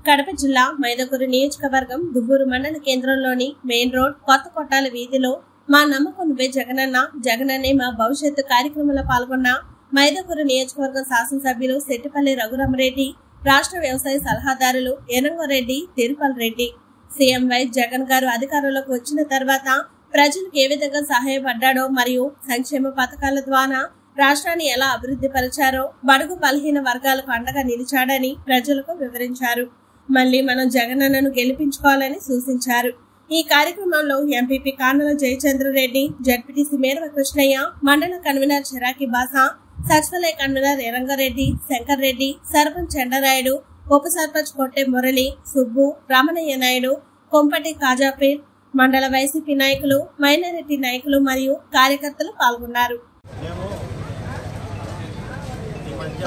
కడప జిల్లా మైదకూరు నియోజకవర్గం దుబ్బూరు మండల కేంద్రంలోని మెయిన్ రోడ్ కొత్త కొట్టాల వీధిలో మా నమ్మకం నువ్వే జగనన్న జగనన్నే మా భవిష్యత్తు కార్యక్రమంలో పాల్గొన్న మైదకూరు నియోజకవర్గం శాసనసభ్యులు సెట్టిపల్లి రఘురామరెడ్డి రాష్ట్ర వ్యవసాయ సలహాదారులు ఎనంగరెడ్డి తిరుపల్ రెడ్డి సీఎం వై జగన్ గారు అధికారంలోకి వచ్చిన తర్వాత ప్రజలకు ఏ విధంగా సహాయపడ్డాడో మరియు సంక్షేమ పథకాల ద్వారా రాష్ట్రాన్ని ఎలా అభివృద్ధి పరిచారో బడుగు బలహీన వర్గాలకు అండగా నిలిచాడని ప్రజలకు వివరించారు మళ్లీ మనం జగనన్నను గెలిపించుకోవాలని సూచించారు ఈ కార్యక్రమంలో ఎంపీపీ కానల జయచంద్రరెడ్డి జడ్పీటీసీ మేరవ కృష్ణయ్య మండల కన్వీనర్ చిరాకి బాసా సచివాలయ కన్వీనర్ ఎరంగారెడ్డి శంకర్ రెడ్డి సర్పంచ్ చెండరాయుడు ఉప సర్పంచ్ కొట్టె మురళి సుబ్బు రామనయ్య నాయుడు కొంపటి కాజాపీర్ మండల వైసీపీ నాయకులు మైనారిటీ నాయకులు మరియు కార్యకర్తలు పాల్గొన్నారు మేము ఈ మధ్య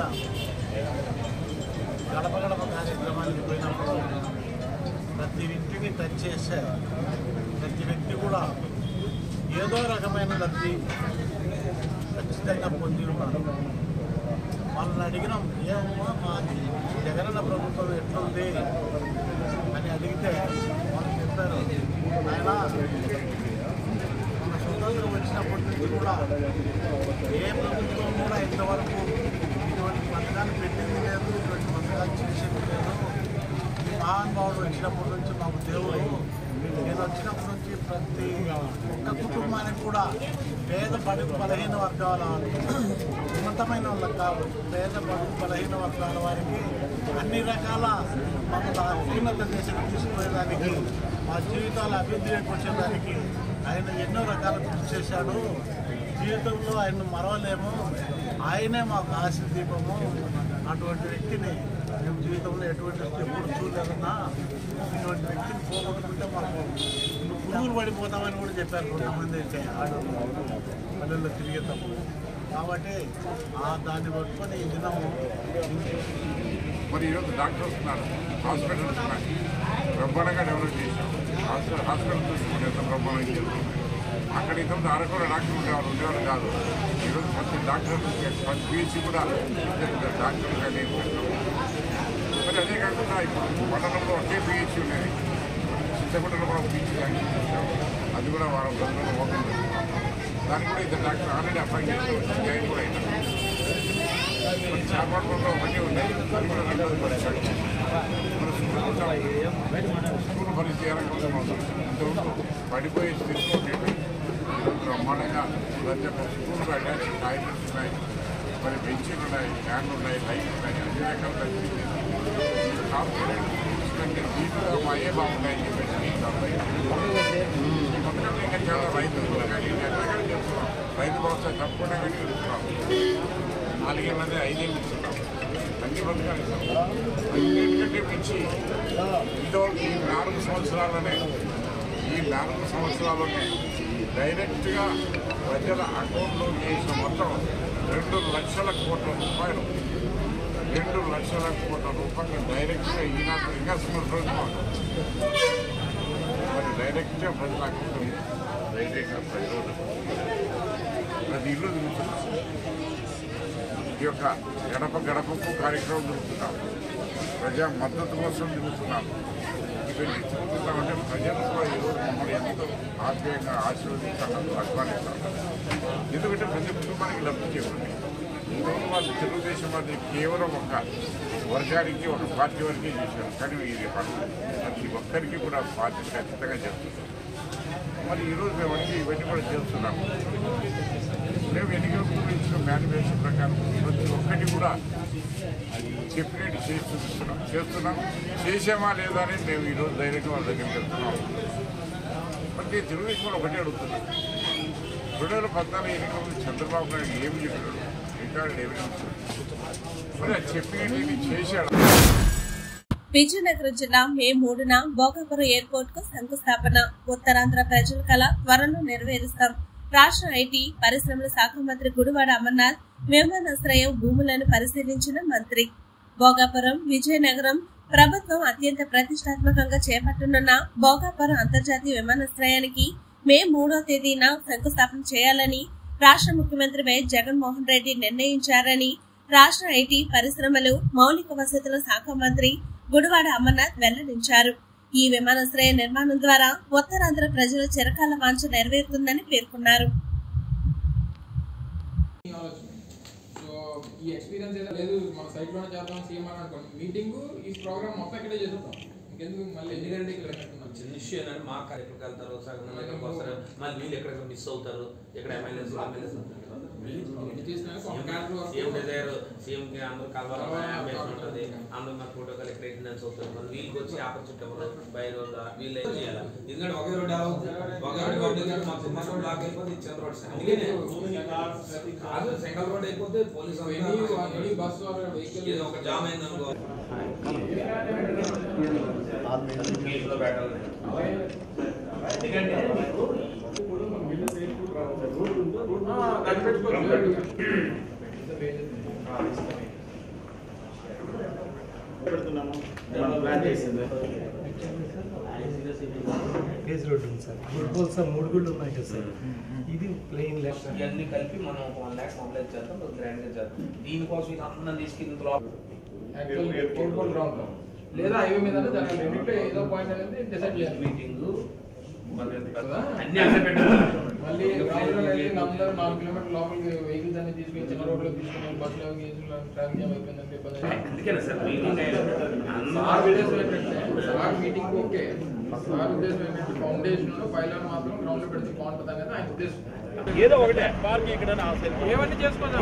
గడప గడప కార్యక్రమానికి పోయినప్పుడు ప్రతి ఇంటిని టచ్ చేసే ప్రతి వ్యక్తి కూడా ఏదో రకమైన లబ్ధి ఖచ్చితంగా పొంది ఉన్నారు వాళ్ళని అడిగినాం ఏమమ్మా మా జగనన్న ప్రభుత్వం ఎట్లుంది అని అడిగితే వాళ్ళు చెప్పారు ఆయన మన స్వతంత్రం వచ్చినప్పటి నుంచి కూడా ఏ ప్రభుత్వం కూడా ఇంతవరకు ఇటువంటి పథకాలు పెట్టింది లేదు ఇటువంటి పథకాలు చేసింది లేదు ఈ మహానుభావుడు వచ్చినప్పటి నుంచి మాకు దేవుడు నేను వచ్చినప్పటి నుంచి ప్రతి ఒక్క కుటుంబానికి కూడా పేద బడుగు బలహీన వర్గాల ఉన్నతమైన వాళ్ళకి కాదు పేద బడుగు బలహీన వర్గాల వారికి అన్ని రకాల మమ్మల్ని అత్యున్నత దేశం తీసుకుపోయేదానికి మా జీవితాల అభివృద్ధిలోకి వచ్చేదానికి ఆయన ఎన్నో రకాల కృషి చేశాడు జీవితంలో ఆయన మరవలేము ఆయనే మాకు ఆశ దీపము అటువంటి వ్యక్తిని మేము జీవితంలో ఎటువంటి వ్యక్తి ఎప్పుడు చూడలేదన్నా ఇటువంటి వ్యక్తిని పోగొట్టుకుంటే మాకు నువ్వు పురుగులు పడిపోతామని కూడా చెప్పారు కొంతమంది అయితే ఆడవాళ్ళు పల్లెల్లో తిరిగేటప్పుడు కాబట్టి ఆ దాన్ని పట్టుకొని ఈ దినము మరి ఈరోజు డాక్టర్స్ ఉన్నారు హాస్పిటల్స్ ఉన్నాయి బ్రహ్మాండంగా డెవలప్ చేశాం హాస్పిటల్ హాస్పిటల్ చూసుకుంటే ఎంత బ్రహ్మాండంగా జరుగుతుంది అక్కడ ఇంత అరకొర డాక్టర్ ఉండేవాళ్ళు ఉండేవాళ్ళు కాదు ఈరోజు ప్రతి డాక్టర్ ప్రతి పీహెచ్సి కూడా ఇద్దరు డాక్టర్లుగా నేర్పిస్తున్నాం మరి అదే కాకుండా ఇప్పుడు మండలంలో ఒకే పిహెచ్సి ఉండేది చింతకుంటలో కూడా పిహెచ్సి చేశాం అది కూడా వారం రోజుల్లో ఓపెన్ చేస్తున్నాం దానికి కూడా ఇద్దరు డాక్టర్ ఆల్రెడీ అపాయింట్ చేసి జాయిన్ కూడా అయినారు మన చేపట్లో ఒకటి ఉన్నాయి అది కూడా రెండోది పరిచయం మన స్కూల్ కూడా స్కూల్ పరిస్థితి ఏ రకంగా ఉంటుంది ఇంతవరకు పడిపోయే స్థితిలో ఉండేవి ఈరోజు బ్రహ్మాండంగా ప్రతి ఒక్క స్కూల్ అటాచ్ టాయిలెట్స్ ఉన్నాయి మరి బెంచీలు ఉన్నాయి ఫ్యాన్లు ఉన్నాయి లైట్లు ఉన్నాయి అన్ని రకాల పరిస్థితి కార్పొరేట్ స్కూల్స్ కంటే వీటిలో మాయే బాగున్నాయని చెప్పేసి ఈ పథకాలు ఇంకా చాలా రైతులు కూడా కానీ ఎక్కడికైనా చెప్తున్నాం రైతు భరోసా తప్పకుండా కానీ ఇస్తున్నాం నాలుగేళ్ళది ఐదేళ్ళు ఇస్తున్నాం అన్ని పథకాలు ఇస్తాం అన్నిటికంటే మించి ఇంతవరకు ఈ నాలుగు సంవత్సరాలనే ఈ నాలుగు సంవత్సరాల్లోనే డైరెక్ట్గా ప్రజల అకౌంట్లో చేసిన మొత్తం రెండు లక్షల కోట్ల రూపాయలు రెండు లక్షల కోట్ల రూపాయలు డైరెక్ట్గా ఈనాడు ఇంకా సంవత్సరం మరి డైరెక్ట్గా ప్రజల అకౌంట్ డైరెక్ట్గా ప్రజలు ప్రతి ఇల్లు తిరుగుతున్నాం ఈ యొక్క గడప గడపకు కార్యక్రమం జరుగుతున్నాం ప్రజా మద్దతు కోసం తిరుగుతున్నాం ఇవన్నీ తిరుగుతున్నామంటే ప్రజలు కూడా ఈరోజు మమ్మల్ని ఎంతో ఆత్మీయంగా ఆశీర్వదించాలని అభిమానిస్తాం ఎందుకంటే ప్రతి కుటుంబానికి లబ్ధి చేయండి ఈరోజు వాళ్ళు తెలుగుదేశం వాళ్ళు కేవలం ఒక వర్గానికి ఒక పార్టీ వరకే చేశారు కానీ ఇది ప్రతి ఒక్కరికి కూడా పార్టీ ఖచ్చితంగా చేస్తున్నారు మరి ఈరోజు మేము అన్ని ఇవన్నీ కూడా చేస్తున్నాము మేము ఎన్నికల ముందు ఇచ్చిన మేనిఫెస్టో ప్రకారం ప్రతి ఒక్కటి కూడా చెప్పినట్టు చేసి చూపిస్తున్నాం చేస్తున్నాం చేసామా లేదా అని మేము ఈరోజు ధైర్యంగా వాళ్ళ దగ్గరికి వెళ్తున్నాం మరి తెలుగుదేశం వాళ్ళు ఒకటే అడుగుతున్నాం రెండు వేల పద్నాలుగు ఎన్నికల ముందు చంద్రబాబు నాయుడు ఏమి చెప్పాడు రికార్డు ఎవిడెన్స్ మరి అది చెప్పినట్టు చేశాడు విజయనగరం జిల్లా మే మూడున భోగాపురం ఎయిర్పోర్ట్ కు శంకుస్థాపన ఉత్తరాంధ్ర ప్రజల కళ త్వరలో నెరవేరుస్తాం రాష్ట్ర ఐటీ పరిశ్రమల శాఖ మంత్రి గుడివాడ అమర్నాథ్ విమానాశ్రయం భూములను పరిశీలించిన మంత్రి భోగాపురం విజయనగరం ప్రభుత్వం అత్యంత ప్రతిష్టాత్మకంగా చేపట్టనున్న భోగాపురం అంతర్జాతీయ విమానాశ్రయానికి మే మూడో తేదీన శంకుస్థాపన చేయాలని రాష్ట్ర ముఖ్యమంత్రి వైఎస్ జగన్మోహన్ రెడ్డి నిర్ణయించారని రాష్ట్ర ఐటీ పరిశ్రమలు మౌలిక వసతుల శాఖ మంత్రి గుడివాడ అమర్నాథ్ వెల్లడించారు ఈ విమానాశ్రయ నిర్మాణం ద్వారా ఉత్తరాంధ్ర ప్రజల చిరకాల వాంఛ నెరవేరుతుందని పేర్కొన్నారు ఈ ఆలోచన సో ఈ ఎక్స్పీరియన్స్ ఏదో లేదు మన సైట్ లోనే చేద్దాం సీఎం అని అనుకోండి మీటింగ్ ఈ ప్రోగ్రామ్ మొత్తం ఇక్కడే చేద్దాం ఇంకెందుకు మళ్ళీ ఎందుకంటే ఇక్కడ కట్టుకున్నాం చిన్న ఇష్యూ ఏంటంటే మా కార్యక్రమం వెళ్తారు సగం మంది ఇక్కడికి వస్తారు మళ్ళీ వీళ్ళు ఎక్కడ మిస్ అవుతారు ఇక్కడ ఎమ్మెల్యేస్ ఎమ్మెల్యేస్ ఎన్ని చేసినా ఒక character work CM desire CM కి అందరూ కలవాలని అంబేషన్ ఉంటుంది అందరూ మా ప్రోటోకాల్ ఇక్కడ అటెండెన్స్ అవుతారు మరి వీళ్ళకి వచ్చి ఆపర్చునిటీ ఎవరు బయట వాళ్ళు వీళ్ళు ఏం చేయాలి ఎందుకంటే ఒకే రోడ్ ఎలా అవుతుంది ఒకే రోడ్ పబ్లిక్ అంటే మొత్తం మన రోడ్ బ్లాక్ అయిపోతే ఇది చిన్న రోడ్ అందుకనే కాదు సింగల్ రోడ్ అయిపోతే police any any bus or vehicle ఇది ఒక జామ్ అయింది అనుకో కేసులో పెట్టాలి కేజ్ రోడ్డు ఉంది సార్ గుడ్ బోల్ సార్ మూడు గుళ్ళు ఉన్నాయి కదా సార్ ఇది ప్లెయిన్ లెఫ్ట్ ఇవన్నీ కలిపి మనం ఒక వన్ ల్యాక్ కంప్లీట్ చేద్దాం గ్రాండ్ గా చేద్దాం దీనికోసం ఇది అందరం తీసుకెళ్ళి ఇందులో యాక్చువల్ ఎయిర్పోర్ట్ గ్రౌండ్ లో లేదా హైవే మీద జరగాలి రెండింటిలో ఏదో పాయింట్ అనేది డిసైడ్ చేయాలి మీటింగ్ కదా? అన్ని అట్లా పెట్టాలి మళ్ళీ గ్రౌండ్ లో వెళ్ళి అందరూ నాలుగు కిలోమీటర్ లోపలికి వెహికల్స్ అన్ని తీసుకెళ్ళి చిన్న రోడ్లో తీసుకుని బస్సులో గీసులు ట్రాఫిక్ జామ్ అయిపోయిందంటే ఇబ్బంది అవుతుంది. అందుకేనా సార్ మీటింగ్ సార్ ఉద్దేశం ఏంటంటే సార్ మీటింగ్ ఓకే సార్ ఉద్దేశం ఏంటంటే ఫౌండేషన్ పైలాన్ మాత్రం గ్రౌండ్ లో పెడితే బాగుంటుంది అనేది ఆయన ఉద్దేశం ఏదో ఒకటే పార్కింగ్ ఇక్కడ ఏమన్నీ చేసుకోవచ్చు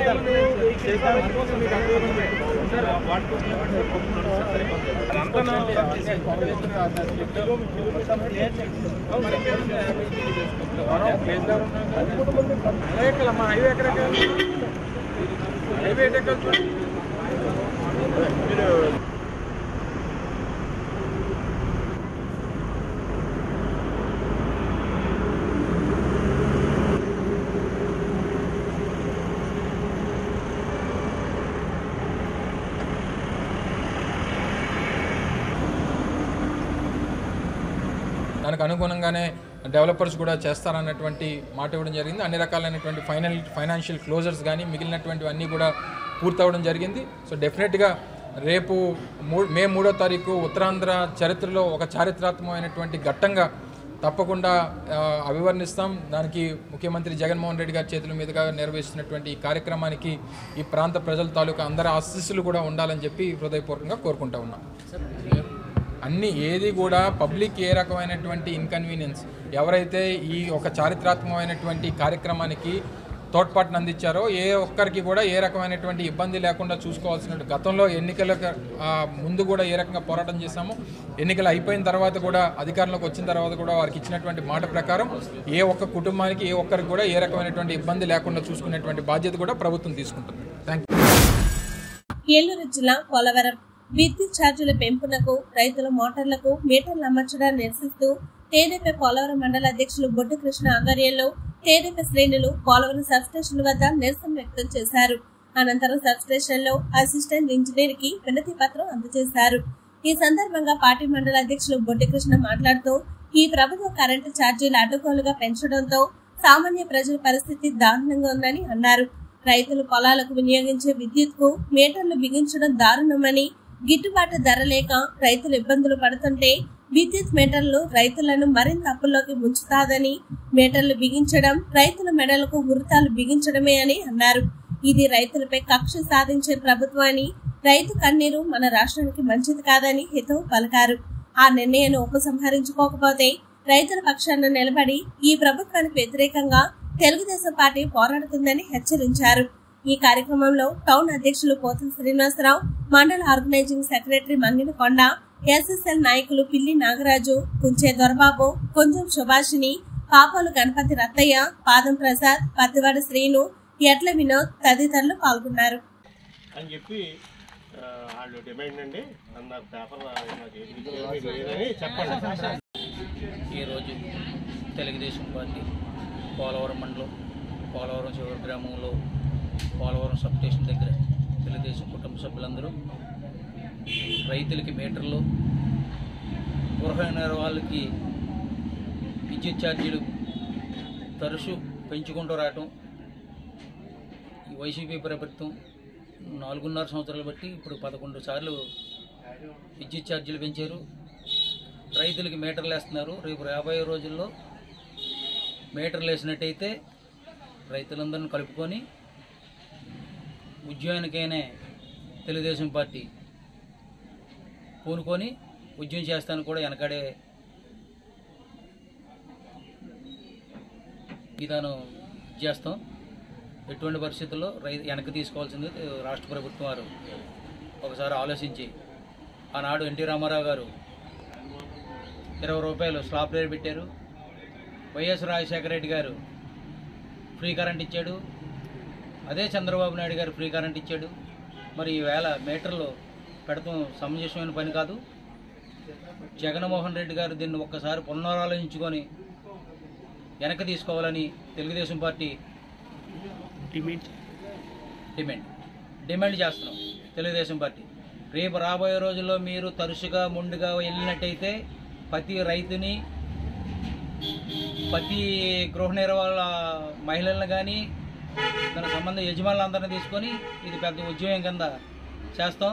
హైవే ఎక్కడ హైవే ఎక్కడ మీరు దానికి అనుగుణంగానే డెవలపర్స్ కూడా చేస్తారన్నటువంటి మాట ఇవ్వడం జరిగింది అన్ని రకాలైనటువంటి ఫైనల్ ఫైనాన్షియల్ క్లోజర్స్ కానీ మిగిలినటువంటివి అన్నీ కూడా పూర్తవడం జరిగింది సో డెఫినెట్గా రేపు మూ మే మూడో తారీఖు ఉత్తరాంధ్ర చరిత్రలో ఒక చారిత్రాత్మకమైనటువంటి ఘట్టంగా తప్పకుండా ఆ, అభివర్ణిస్తాం దానికి ముఖ్యమంత్రి జగన్మోహన్ రెడ్డి గారి చేతుల మీదుగా నిర్వహిస్తున్నటువంటి ఈ కార్యక్రమానికి ఈ ప్రాంత ప్రజల తాలూకా అందరి ఆశీస్సులు కూడా ఉండాలని చెప్పి హృదయపూర్వకంగా కోరుకుంటా ఉన్నాం అన్ని ఏది కూడా పబ్లిక్ ఏ రకమైనటువంటి ఇన్కన్వీనియన్స్ ఎవరైతే ఈ ఒక చారిత్రాత్మకమైనటువంటి కార్యక్రమానికి తోడ్పాటును అందించారో ఏ ఒక్కరికి కూడా ఏ రకమైనటువంటి ఇబ్బంది లేకుండా చూసుకోవాల్సిన గతంలో ఎన్నికల ముందు కూడా ఏ రకంగా పోరాటం చేశామో ఎన్నికలు అయిపోయిన తర్వాత కూడా అధికారంలోకి వచ్చిన తర్వాత కూడా వారికి ఇచ్చినటువంటి మాట ప్రకారం ఏ ఒక్క కుటుంబానికి ఏ ఒక్కరికి కూడా ఏ రకమైనటువంటి ఇబ్బంది లేకుండా చూసుకునేటువంటి బాధ్యత కూడా ప్రభుత్వం తీసుకుంటుంది థ్యాంక్ యూ ఏలూరు జిల్లా పోలవరం విద్యుత్ ఛార్జీల పెంపునకు రైతుల మోటార్లకు మీటర్లు అమర్చడాన్ని నిరసిస్తూ తేదీపై పోలవరం మండల అధ్యక్షులు బొడ్డు కృష్ణ ఆధ్వర్యంలో తేదీపై శ్రేణులు పోలవరం సబ్స్టేషన్ వద్ద నిరసన వ్యక్తం చేశారు అనంతరం సబ్స్టేషన్ లో అసిస్టెంట్ ఇంజనీర్ కి వినతి పత్రం అందజేశారు ఈ సందర్భంగా పార్టీ మండల అధ్యక్షులు బొడ్డి కృష్ణ మాట్లాడుతూ ఈ ప్రభుత్వ కరెంటు ఛార్జీలు అడ్డగోలుగా పెంచడంతో సామాన్య ప్రజల పరిస్థితి దారుణంగా ఉందని అన్నారు రైతులు పొలాలకు వినియోగించే విద్యుత్ కు మీటర్లు బిగించడం దారుణమని గిట్టుబాటు ధర లేక రైతులు ఇబ్బందులు పడుతుంటే విద్యుత్ మీటర్లు రైతులను మరింత అప్పుల్లోకి ముంచుతాదని మీటర్లు బిగించడం రైతుల మెడలకు ఉరితాలు బిగించడమే అని అన్నారు ఇది రైతులపై కక్ష సాధించే ప్రభుత్వాన్ని రైతు కన్నీరు మన రాష్ట్రానికి మంచిది కాదని హితవు పలికారు ఆ నిర్ణయాన్ని ఉపసంహరించుకోకపోతే రైతుల పక్షాన నిలబడి ఈ ప్రభుత్వానికి వ్యతిరేకంగా తెలుగుదేశం పార్టీ పోరాడుతుందని హెచ్చరించారు ఈ కార్యక్రమంలో టౌన్ అధ్యక్షులు పోతుల శ్రీనివాసరావు మండల ఆర్గనైజింగ్ సెక్రటరీ మంగిన కొండ ఎస్ఎస్ఎల్ నాయకులు పిల్లి నాగరాజు కుంచే దొరబాబు కొంచెం సుభాషిణి పాపాలు గణపతి రత్తయ్య పాదం ప్రసాద్ పత్తివాడ శ్రీను ఎట్ల వినోద్ తదితరులు పాల్గొన్నారు అని చెప్పి ఆ, వాళ్ళు డిమాండ్ అండి అన్నారు పేపర్ నాకు ఏది లేదని చెప్పండి ఈరోజు తెలుగుదేశం పార్టీ పోలవరం మండలం పోలవరం చివరి గ్రామంలో పోలవరం సబ్ స్టేషన్ దగ్గర తెలుగుదేశం కుటుంబ సభ్యులందరూ రైతులకి మీటర్లు గృహ వాళ్ళకి విద్యుత్ ఛార్జీలు తరచు పెంచుకుంటూ రావటం ఈ వైసీపీ ప్రభుత్వం నాలుగున్నర సంవత్సరాలు బట్టి ఇప్పుడు పదకొండు సార్లు విద్యుత్ ఛార్జీలు పెంచారు రైతులకి మీటర్లు వేస్తున్నారు రేపు రాబోయే రోజుల్లో మీటర్లు వేసినట్టయితే రైతులందరిని కలుపుకొని ఉద్యోగానికైనా తెలుగుదేశం పార్టీ పూనుకొని ఉద్యమం చేస్తాను కూడా వెనకాడే విధానం చేస్తాం ఎటువంటి పరిస్థితుల్లో రై వెనక్కి తీసుకోవాల్సింది రాష్ట్ర ప్రభుత్వం వారు ఒకసారి ఆలోచించి ఆనాడు ఎన్టీ రామారావు గారు ఇరవై రూపాయలు స్లాబ్ రేట్ పెట్టారు వైఎస్ రాజశేఖర రెడ్డి గారు ఫ్రీ కరెంట్ ఇచ్చాడు అదే చంద్రబాబు నాయుడు గారు ఫ్రీ కరెంట్ ఇచ్చాడు మరి ఈవేళ మీటర్లు పెడతాం సమంజసమైన పని కాదు జగన్మోహన్ రెడ్డి గారు దీన్ని ఒక్కసారి పునరాలోచించుకొని వెనక్కి తీసుకోవాలని Telugu Desam party demand demand demand చేస్తున్నాం తెలుగుదేశం పార్టీ రేపు రాబోయే రోజుల్లో మీరు తరచుగా ముందుగా వెళ్ళినట్టయితే ప్రతి రైతుని ప్రతి గృహ నిర్వాహ మహిళలను కానీ దానికి సంబంధ యజమానులందరినీ తీసుకొని ఇది పెద్ద ఉద్యోగం కింద చేస్తాం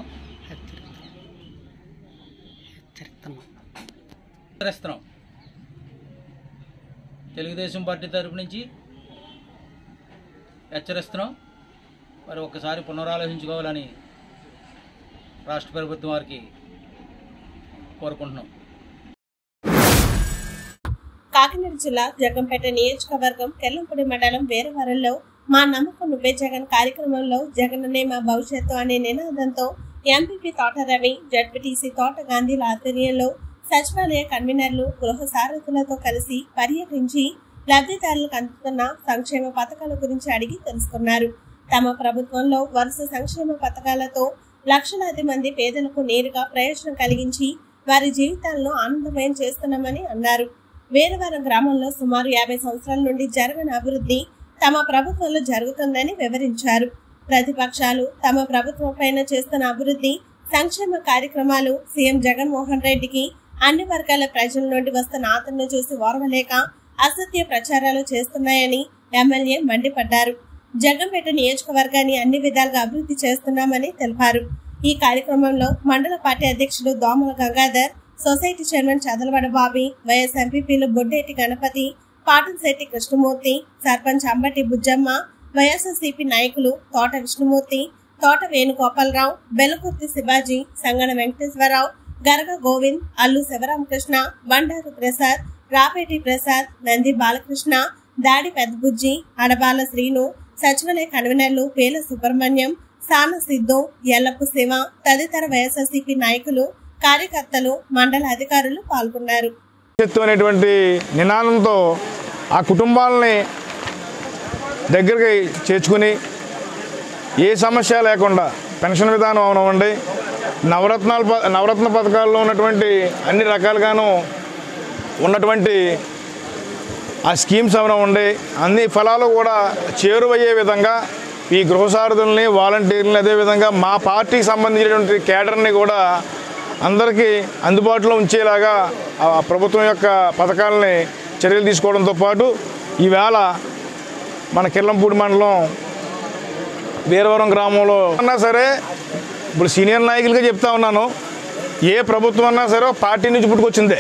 హెచ్చరిస్తున్నాం తెలుగుదేశం పార్టీ తరపు నుంచి హెచ్చరిస్తున్నాం మరి ఒక్కసారి పునరాలోచించుకోవాలని రాష్ట్ర ప్రభుత్వం వారికి కోరుకుంటున్నాం కాకినాడ జిల్లా జగంపేట నియోజకవర్గం కెల్లంపూడి మండలం వేరవరంలో మా నమ్మకం నువ్వే జగన్ కార్యక్రమంలో జగననే మా భవిష్యత్తు అనే నినాదంతో ఎంపీపీ తోట రవి జడ్పీటీసీ తోట గాంధీల ఆధ్వర్యంలో సచివాలయ కన్వీనర్లు గృహ సారథులతో కలిసి పర్యటించి లబ్ధిదారులకు అందుతున్న సంక్షేమ పథకాల గురించి అడిగి తెలుసుకున్నారు తమ ప్రభుత్వంలో వరుస సంక్షేమ పథకాలతో లక్షలాది మంది పేదలకు నేరుగా ప్రయోజనం కలిగించి వారి జీవితాలను ఆనందమయం చేస్తున్నామని అన్నారు వేరవరం గ్రామంలో సుమారు యాభై సంవత్సరాల నుండి జరగని అభివృద్ధి తమ ప్రభుత్వంలో జరుగుతుందని వివరించారు ప్రతిపక్షాలు తమ ప్రభుత్వం పైన చేస్తున్న అభివృద్ధి సంక్షేమ కార్యక్రమాలు సీఎం జగన్మోహన్ రెడ్డికి అన్ని వర్గాల ప్రజల నుండి వస్తున్న ఆదరణ చూసి ఓర్వలేక అసత్య ప్రచారాలు చేస్తున్నాయని ఎమ్మెల్యే మండిపడ్డారు జగంపేట నియోజకవర్గాన్ని అన్ని విధాలుగా అభివృద్ధి చేస్తున్నామని తెలిపారు ఈ కార్యక్రమంలో మండల పార్టీ అధ్యక్షుడు Domala Gangadhar society chairman Chadalavada Babi vice ఎంపీపీలు బొడ్డేటి గణపతి పాటంశెట్టి కృష్ణమూర్తి సర్పంచ్ అంబటి బుజ్జమ్మ వైఎస్ఆర్సీపీ నాయకులు తోట విష్ణుమూర్తి తోట వేణుగోపాలరావు బెలకుర్తి శివాజీ సంగన వెంకటేశ్వరరావు గరగ గోవింద్ అల్లు శివరామకృష్ణ బండారు ప్రసాద్ రాపేటి ప్రసాద్ నంది బాలకృష్ణ దాడి పెద్దబుజ్జి అడబాల శ్రీను సచివాలయ కన్వీనర్లు పేల సుబ్రహ్మణ్యం సాన సిద్ధు ఎల్లప్పు శివ తదితర వైఎస్ఆర్సీపీ నాయకులు కార్యకర్తలు మండల అధికారులు పాల్గొన్నారు భవిష్యత్తు అనేటువంటి నినాదంతో ఆ కుటుంబాలని దగ్గరికి చేర్చుకుని ఏ సమస్య లేకుండా పెన్షన్ విధానం అవనివ్వండి నవరత్నాల ప- నవరత్న పథకాల్లో ఉన్నటువంటి అన్ని రకాలుగాను ఉన్నటువంటి ఆ స్కీమ్స్ అవనివ్వండి అన్ని ఫలాలు కూడా చేరువయ్యే విధంగా ఈ గృహసారథుల్ని వాలంటీర్లని అదేవిధంగా మా పార్టీకి సంబంధించినటువంటి కేడర్ని కూడా అందరికీ అందుబాటులో ఉంచేలాగా ఆ ప్రభుత్వం యొక్క పథకాలని చర్యలు తీసుకోవడంతో పాటు ఈవేళ మన కిర్లంపూడి మండలం వీరవరం గ్రామంలో అన్నా సరే ఇప్పుడు సీనియర్ నాయకులుగా చెప్తా ఉన్నాను ఏ ప్రభుత్వం అన్నా సరే ఒక పార్టీ నుంచి పుట్టుకొచ్చిందే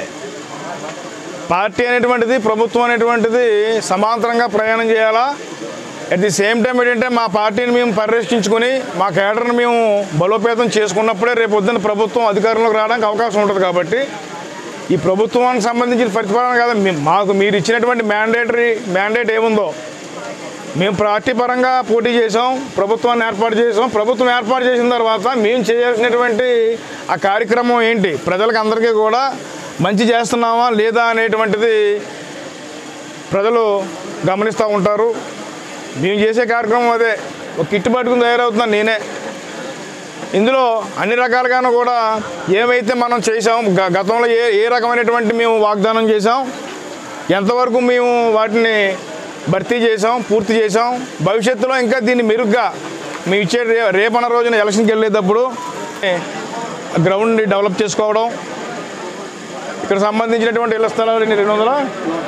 పార్టీ అనేటువంటిది ప్రభుత్వం అనేటువంటిది సమాంతరంగా ప్రయాణం చేయాలా అట్ ది సేమ్ టైం ఏంటంటే మా పార్టీని మేము పరిరక్షించుకొని మా కేడర్ని మేము బలోపేతం చేసుకున్నప్పుడే రేపు పొద్దున్న ప్రభుత్వం అధికారంలోకి రావడానికి అవకాశం ఉంటుంది కాబట్టి ఈ ప్రభుత్వానికి సంబంధించిన ప్రతిపాదన కాదు మీ- మాకు మీరు ఇచ్చినటువంటి మ్యాండేటరీ మ్యాండేట్ ఏముందో మేము పార్టీ పరంగా పోటీ చేసాం ప్రభుత్వాన్ని ఏర్పాటు చేసాం ప్రభుత్వం ఏర్పాటు చేసిన తర్వాత మేము చేయాల్సినటువంటి ఆ కార్యక్రమం ఏంటి ప్రజలకు అందరికీ కూడా మంచి చేస్తున్నామా లేదా అనేటువంటిది ప్రజలు గమనిస్తూ ఉంటారు మేము చేసే కార్యక్రమం అదే ఒక కిట్ పట్టుకుని తయారవుతున్నాను నేనే ఇందులో అన్ని రకాలుగాను కూడా ఏవైతే మనం చేసాం గ- గతంలో ఏ ఏ రకమైనటువంటి మేము వాగ్దానం చేసాం ఎంతవరకు మేము వాటిని భర్తీ చేసాం పూర్తి చేసాం భవిష్యత్తులో ఇంకా దీన్ని మెరుగ్గా మేము ఇచ్చే రే రేపన్న రోజున ఎలక్షన్కి వెళ్ళేటప్పుడు గ్రౌండ్ని డెవలప్ చేసుకోవడం ఇక్కడ సంబంధించినటువంటి ఇళ్ల స్థలాలు ఎన్ని? రెండు వందల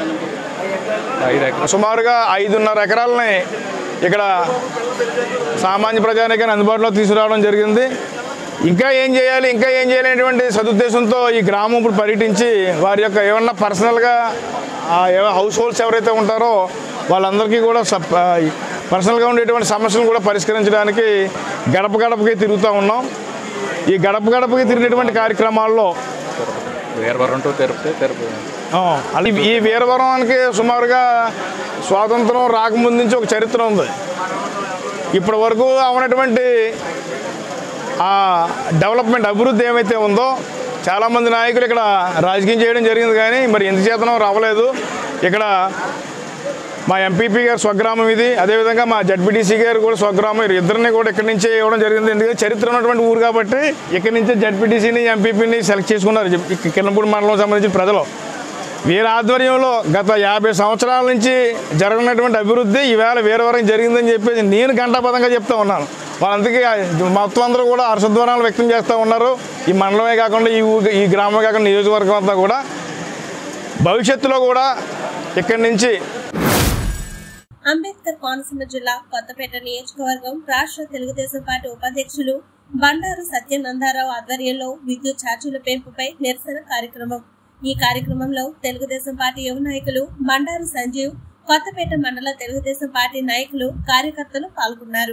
ఐదు ఎకరాలు సుమారుగా ఐదున్నర ఎకరాలని ఇక్కడ సామాన్య ప్రజానికాన్ని అందుబాటులో తీసుకురావడం జరిగింది ఇంకా ఏం చేయాలి ఇంకా ఏం చేయాలి అనేటువంటి సదుద్దేశంతో ఈ గ్రామం ఇప్పుడు పర్యటించి వారి యొక్క ఏమన్నా పర్సనల్గా హౌస్ హోల్డ్స్ ఎవరైతే ఉంటారో వాళ్ళందరికీ కూడా సప్ పర్సనల్గా ఉండేటువంటి సమస్యలను కూడా పరిష్కరించడానికి గడప గడపకి తిరుగుతూ ఉన్నాం ఈ గడప గడపకి తిరిగినటువంటి కార్యక్రమాల్లో వీరవరం టు తిరుపతి తిరుపతి ఆ, అది ఈ వీరవరానికి సుమారుగా స్వాతంత్రం రాకముందు నుంచి ఒక చరిత్ర ఉంది ఇప్పటి వరకు అవనటువంటి ఆ డెవలప్మెంట్ అభివృద్ధి ఏమైతే ఉందో చాలామంది నాయకులు ఇక్కడ రాజకీయం చేయడం జరిగింది కానీ మరి ఎంత చేతనం రావలేదు ఇక్కడ మా ఎంపీపీ గారు స్వగ్రామం ఇది అదేవిధంగా మా జడ్పీటీసీ గారు కూడా స్వగ్రామం వీరు ఇద్దరిని కూడా ఇక్కడి నుంచే ఇవ్వడం జరిగింది ఎందుకంటే చరిత్ర ఉన్నటువంటి ఊరు కాబట్టి ఇక్కడి నుంచే జడ్పీటీసీని ఎంపీపీని సెలెక్ట్ చేసుకున్నారు ఈ కిరణపూడి మండలం సంబంధించిన ప్రజలు వీరి ఆధ్వర్యంలో గత యాభై సంవత్సరాల నుంచి జరగనటువంటి అభివృద్ధి ఈవేళ వేరే వరకు జరిగిందని చెప్పేసి నేను గంటాపదంగా చెప్తా ఉన్నాను వాళ్ళంతకీ మొత్తం అందరూ కూడా హర్షధ్వానాలు వ్యక్తం చేస్తూ ఉన్నారు ఈ మండలమే కాకుండా ఈ ఊ- ఈ గ్రామమే కాకుండా నియోజకవర్గం అంతా కూడా భవిష్యత్తులో కూడా ఇక్కడి నుంచి అంబేద్కర్ కోనసీమ జిల్లా కొత్తపేట నియోజకవర్గం రాష్ట్ర తెలుగుదేశం పార్టీ ఉపాధ్యక్షులు బండారు సత్యనందారావు ఆధ్వర్యంలో విద్యుత్ ఛార్జీల పెంపుపై నిరసన కార్యక్రమం ఈ కార్యక్రమంలో తెలుగుదేశం పార్టీ యువ నాయకులు బండారు సంజీవ్ కొత్తపేట మండల తెలుగుదేశం పార్టీ నాయకులు కార్యకర్తలు పాల్గొన్నారు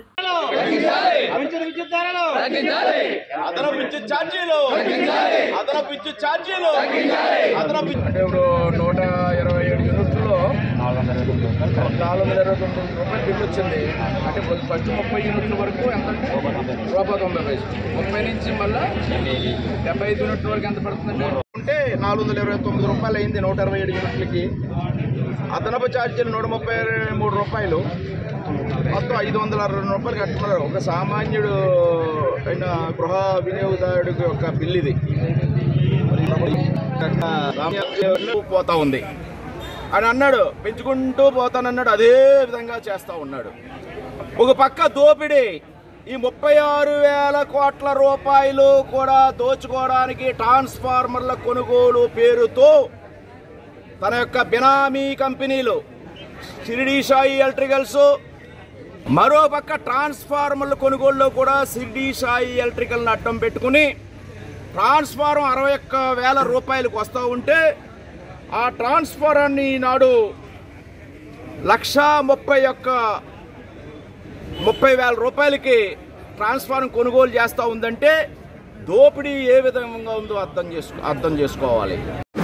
అదనపు విద్యుత్ ఛార్జీలు అదనపు విద్యుత్ ఛార్జీలు అదనపు అంటే ఇప్పుడు నూట ఇరవై ఏడు యూనిట్లలో నాలుగు వందల ఇరవై తొమ్మిది రూపాయలు బిల్లు వచ్చింది అంటే ఫస్ట్ ముప్పై యూనిట్ల వరకు ఎంత అంటే రూపాయి తొంభై పైసలు ముప్పై నుంచి మళ్ళీ డెబ్బై ఐదు యూనిట్ల వరకు ఎంత పడుతుందండి ఉంటే నాలుగు వందల ఇరవై తొమ్మిది రూపాయలు అయింది నూట ఇరవై ఏడు యూనిట్లకి అదనపు ఛార్జీలు నూట ముప్పై మూడు రూపాయలు మొత్తం ఐదు వందల అరవై రెండు రూపాయలు కట్టుకున్నారు ఒక సామాన్యుడు అయిన గృహ వినియోగదారుడికి యొక్క బిల్ ఇది పోతా ఉంది అని అన్నాడు పెంచుకుంటూ పోతానన్నాడు అదే విధంగా చేస్తా ఉన్నాడు ఒక పక్క దోపిడీ ఈ ముప్పై ఆరు వేల కోట్ల రూపాయలు కూడా దోచుకోవడానికి ట్రాన్స్ఫార్మర్ల కొనుగోలు పేరుతో తన యొక్క బినామీ కంపెనీలు షిరిడి సాయి ఎలక్ట్రికల్స్ మరో పక్క ట్రాన్స్ఫార్మర్ల కొనుగోలులో కూడా షిరిడి సాయి ఎలక్ట్రికల్ని అడ్డం పెట్టుకుని ట్రాన్స్ఫార్మర్ అరవై ఒక్క వేల రూపాయలకు వస్తూ ఉంటే ఆ ట్రాన్స్ఫారాన్ని నాడు లక్ష ముప్పై ఒక్క ముప్పై వేల రూపాయలకి ట్రాన్స్ఫార్మర్ కొనుగోలు చేస్తూ ఉందంటే దోపిడీ ఏ విధంగా ఉందో అర్థం చేసుకో అర్థం చేసుకోవాలి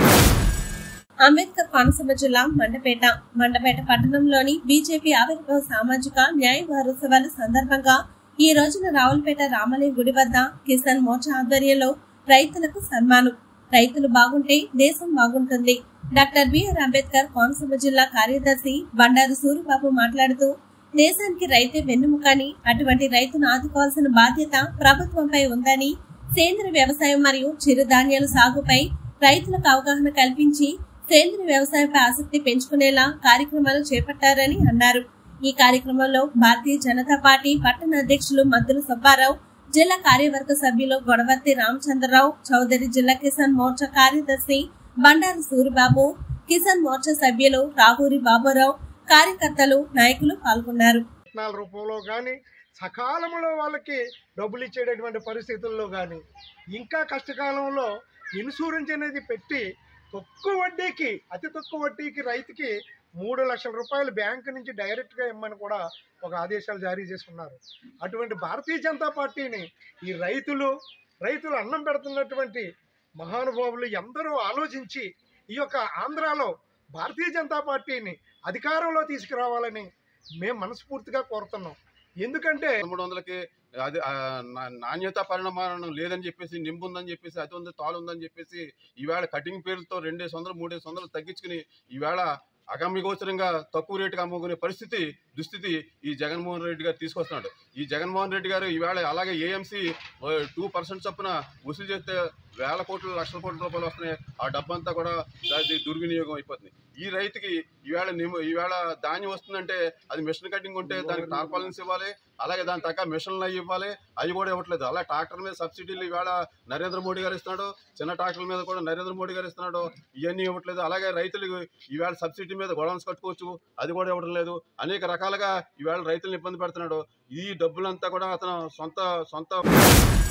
అంబేద్కర్ కోనసీమ జిల్లా మండపేట మండపేట పట్టణంలోని బీజేపీ ఆవిర్భావ సామాజిక న్యాయ వారోత్సవాల సందర్భంగా ఈ రోజున రావులపేట రామలయ గుడి వద్ద కిసాన్ మోర్చా ఆధ్వర్యంలో రైతులకు సన్మానం రైతులు బాగుంటే దేశం బాగుంటుంది డాక్టర్ బిఆర్ అంబేద్కర్ కోనసీమ జిల్లా కార్యదర్శి బండారు సూరిబాబు మాట్లాడుతూ దేశానికి రైతే వెన్నుముకని అటువంటి రైతును ఆదుకోవాల్సిన బాధ్యత ప్రభుత్వంపై ఉందని సేంద్రియ వ్యవసాయం మరియు చిరుధాన్యాల సాగుపై రైతులకు అవగాహన కల్పించి సేంద్రియ వ్యవసాయంపై ఆసక్తి పెంచుకునేలా కార్యక్రమాలు చేపట్టారని అన్నారు ఈ కార్యక్రమంలో భారతీయ జనతా పార్టీ పట్టణ అధ్యక్షులు మద్దుల సుబ్బారావు జిల్లా కార్యవర్గ సభ్యులు గొడవర్తి రామచంద్రరావు చౌదరి జిల్లా కిసాన్ మోర్చా కార్యదర్శి బండారు సూరిబాబు కిసాన్ మోర్చా సభ్యులు రాహూరి బాబురావు కార్యకర్తలు నాయకులు పాల్గొన్నారు రత్నాల రూపంలో కానీ సకాలంలో వాళ్ళకి డబ్బులు ఇచ్చేటటువంటి పరిస్థితుల్లో కానీ ఇంకా కష్టకాలంలో ఇన్సూరెన్స్ అనేది పెట్టి తక్కువ వడ్డీకి అతి తక్కువ వడ్డీకి రైతుకి మూడు లక్షల రూపాయలు బ్యాంకు నుంచి డైరెక్ట్గా ఇమ్మని కూడా ఒక ఆదేశాలు జారీ చేసుకున్నారు అటువంటి భారతీయ జనతా పార్టీని ఈ రైతులు రైతులు అన్నం పెడుతున్నటువంటి మహానుభావులు ఎందరో ఆలోచించి ఈ యొక్క ఆంధ్రాలో భారతీయ జనతా పార్టీని అధికారంలో తీసుకురావాలని మేము మనస్ఫూర్తిగా కోరుతున్నాం ఎందుకంటే మూడు వందలకి అది ఆ, నా- నాణ్యత పరిణామం లేదని చెప్పేసి నింపు ఉందని చెప్పేసి అది ఉంది తాಳು ఉందని చెప్పేసి ఈవేళ కటింగ్ పేరుతో రెండేసి వందలు మూడేసి వందలు తగ్గించుకుని ఈవేళ అగమ్యగోచరంగా తక్కువ రేటుకి అమ్ముకునే పరిస్థితి దుస్థితి ఈ జగన్మోహన్ రెడ్డి గారు తీసుకొస్తున్నాడు ఈ జగన్మోహన్ రెడ్డి గారు ఈవేళ అలాగే ఏఎంసీ టూ పర్సెంట్ చొప్పున వసూలు చేస్తే వేల కోట్లు లక్షల కోట్ల రూపాయలు వస్తున్నాయి ఆ డబ్బంతా కూడా అది దుర్వినియోగం అయిపోతుంది ఈ రైతుకి ఈవేళ నిమ్మ- ఈవేళ ధాన్యం వస్తుందంటే అది మిషన్ కటింగ్ ఉంటే దానికి టార్పాలిన్స్ ఇవ్వాలి అలాగే దాని తగ్గ మిషన్లు అవి ఇవ్వాలి అవి కూడా ఇవ్వట్లేదు అలా ట్రాక్టర్ మీద సబ్సిడీలు ఈవేళ నరేంద్ర మోడీ గారు ఇస్తున్నాడు చిన్న ట్రాక్టర్ల మీద కూడా నరేంద్ర మోడీ గారు ఇస్తున్నాడు ఇవన్నీ ఇవ్వట్లేదు అలాగే రైతులకు ఈవేళ సబ్సిడీ మీద గొడవన్స్ కట్టుకోవచ్చు అది కూడా ఇవ్వడం లేదు అనేక రకాలుగా ఈవేళ రైతులను ఇబ్బంది పెడుతున్నాడు ఈ డబ్బులంతా కూడా అతను సొంత సొంత